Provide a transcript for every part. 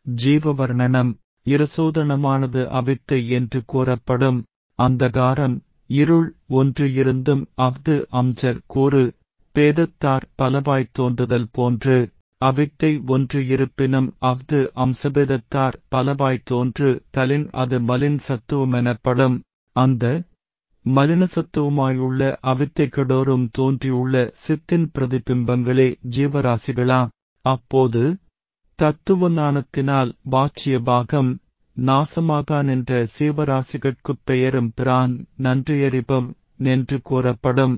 ஜீவவர்ணனம் இரசோதனமானது அவித்தை என்று கூறப்படும் அந்தகாரம் இருள் ஒன்று இருந்தும் அஃது அம்சர் கூறு பேதத்தார் பலவாய்த் தோன்றுதல் போன்று அவித்தை ஒன்று இருப்பினும் அஃது அம்சபேதத்தார் பலவாய்த் தோன்று தலின் அது மலின் சத்துவமெனப்படும் அந்த மலின சத்துவமாயுள்ள அவித்தைகளோரும் தோன்றியுள்ள சித்தின் பிரதிபிம்பங்களே ஜீவராசிகளா அப்போது தத்துவ ஞானத்தினால் வாச்சிய பாகம் நாசமாக நின்ற சீவராசிகட்குப் பெயரும் பிரான் நன்றியறிபம் என்று கூறப்படும்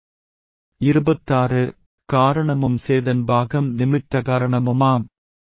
இருபத்தாறு காரணமும் சேதன் பாகம் நிமித்த காரணமுமாம்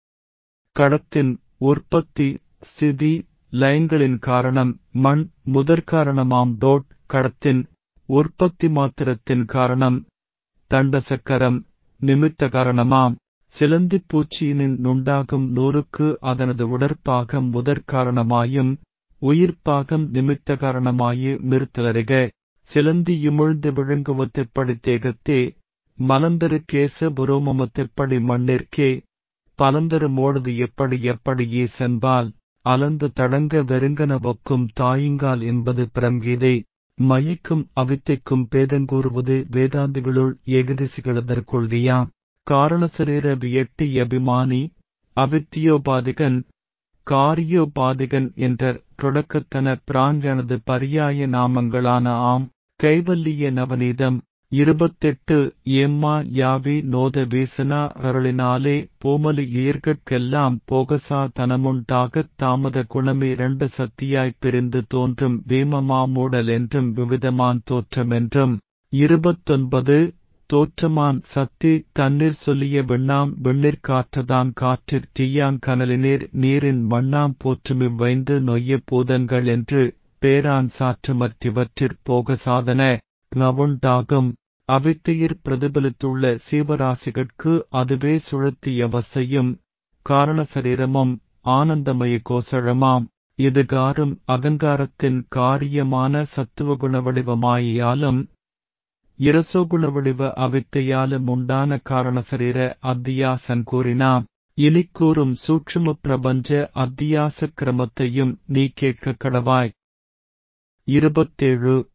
கடத்தின் உற்பத்தி ஸ்திதி லைன்களின் காரணம் மண் முதற்காரணமாம் டோட் கடத்தின் உற்பத்தி மாத்திரத்தின் காரணம் தண்டசக்கரம் நிமித்த காரணமாம் சிலந்திப் பூச்சியினின் நுண்டாகும் நூறுக்கு அதனது உடற்பாகம் முதற்காரணமாயும் உயிர்ப்பாகம் நிமித்த காரணமாயு மிருத்தலருக சிலந்தியுமிழ்ந்து விழுங்குவத்தெப்படி தேகத்தே மலந்தரு கேச புரோமமத்தெப்படி மண்ணிற்கே பலந்தரு மோடுது எப்படி எப்படியே சென்பால் அலந்து தடங்க வெறுங்கன ஒக்கும் தாயுங்கால் என்பது பிரங்கீதை மயிக்கும் அவித்தைக்கும் பேதங்கூறுவது வேதாந்திகளுள் ஏகதிசிகளதற் கொள்கையாம் காரணசரீர வியட்டி அபிமானி அவித்தியோபாதிகன் காரியோபாதிகன் என்ற தொடக்கத்தன பிராஞ்சனது பரியாய நாமங்களான ஆம் கைவல்லிய நவநீதம் இருபத்தெட்டு ஏம்மா யாவி நோத வீசனா அருளினாலே போமலி ஈர்கட்கெல்லாம் போகசா தனமுண்டாகத் தாமத குணமே இரண்டு சத்தியாய்ப் பிரிந்து தோன்றும் வீமமாமூடல் என்றும் விவிதமான் தோற்றமென்றும் இருபத்தொன்பது தோற்றமான் சத்தி தண்ணீர் சொல்லிய வெண்ணாம் வெண்ணிற் காற்றதான் காற்றிற் தீயாங் கனலினீர் நீரின் மண்ணாம் போற்றுமிவ் வைந்து நொய்ய பூதங்கள் என்று பேரான் சாற்றுமற்றிவற்றிற் போக சாதன நவுண்டாகும் அவித்தையிற் பிரதிபலித்துள்ள சீவராசிகட்கு அதுவே சுழத்திய வசையும் காரண சரீரமும் ஆனந்தமய கோசழமாம் இது காரும் அகங்காரத்தின் காரியமான சத்துவகுண வடிவமாயாலும் இரசோகுணவடிவ அவித்தையாலும் உண்டான காரணசரீர அத்தியாசன் கூறினாம் இனி கூறும் சூட்சும பிரபஞ்ச அத்தியாச கிரமத்தையும் நீ கேட்க கடவாய் இருபத்தேழு